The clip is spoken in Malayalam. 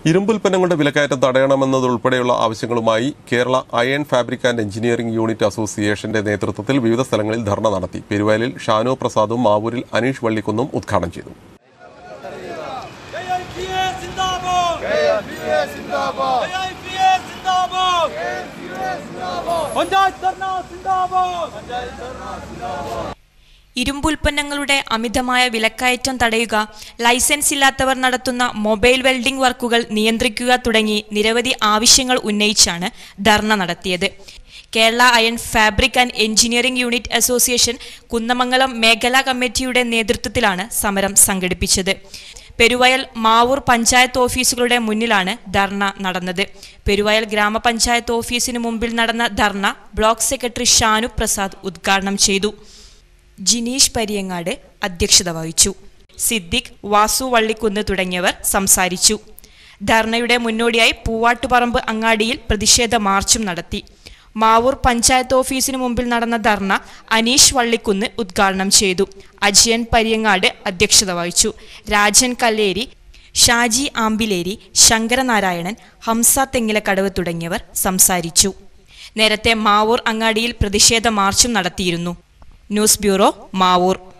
ഇരുമ്പുൽപ്പന്നങ്ങളുടെ വിലക്കയറ്റം തടയണമെന്നതുൾപ്പെടെയുള്ള ആവശ്യങ്ങളുമായി Kerala iron fabric and engineering unit അസോസിയേഷന്റെ നേതൃത്വത്തിൽ വിവിധ സ്ഥലങ്ങളിൽ ധർണ നടത്തി പെരുവയലിൽ ഷാനു പ്രസാദും മാവൂരിൽ അനീഷ് വള്ളിക്കുന്നും ഉദ്ഘാടനം ചെയ്തു KIPA സിന്ദാബാദ് KIPA സിന്ദാബാദ് KIPA സിന്ദാബാദ് പഞ്ചായത്ത് ധർണ സിന്ദാബാദ് പഞ്ചായത്ത് ധർണ സിന്ദാബാദ് ഇരുമ്പുൽപ്പന്നങ്ങളുടെ അമിതമായ വിലക്കയറ്റം തടയുക ലൈസൻസ് ഇല്ലാത്തവർ നടത്തുന്ന മൊബൈൽ വെൽഡിംഗ് വർക്കുകൾ നിയന്ത്രിക്കുക തുടങ്ങി നിരവധി ആവശ്യങ്ങൾ ഉന്നയിച്ചാണ് ധർണ നടത്തിയത് Kerala iron fabric and engineering unit association Kunnamangalam മേഖലാ കമ്മിറ്റിയുടെ നേതൃത്വത്തിലാണ് സമരം സംഘടിപ്പിച്ചത് പെരുവയൽ മാവൂർ പഞ്ചായത്ത് ഓഫീസുകളുടെ മുന്നിലാണ് ധർണ നടന്നത് പെരുവയൽ ഗ്രാമപഞ്ചായത്ത് ഓഫീസിന് മുമ്പിൽ നടന്ന ധർണ ബ്ലോക്ക് സെക്രട്ടറി ഷാനു പ്രസാദ് ഉദ്ഘാടനം ചെയ്തു ജിനീഷ് പരിയങ്ങാട് അധ്യക്ഷത വഹിച്ചു സിദ്ദിഖ് വാസു വള്ളിക്കുന്ന് തുടങ്ങിയവർ സംസാരിച്ചു ധർണയുടെ മുന്നോടിയായി പൂവാട്ടുപറമ്പ് അങ്ങാടിയിൽ പ്രതിഷേധ മാർച്ചും നടത്തി മാവൂർ പഞ്ചായത്ത് ഓഫീസിന് മുമ്പിൽ നടന്ന ധർണ അനീഷ് വള്ളിക്കുന്ന് ഉദ്ഘാടനം ചെയ്തു അജയൻ പരിയങ്ങാട് അധ്യക്ഷത വഹിച്ചു രാജൻ കല്ലേരി ഷാജി ആമ്പിലേരി ശങ്കരനാരായണൻ ഹംസ തെങ്ങിലക്കടവ് തുടങ്ങിയവർ സംസാരിച്ചു നേരത്തെ മാവൂർ അങ്ങാടിയിൽ പ്രതിഷേധ മാർച്ചും നടത്തിയിരുന്നു ന്യൂസ് ബ്യൂറോ മാവൂർ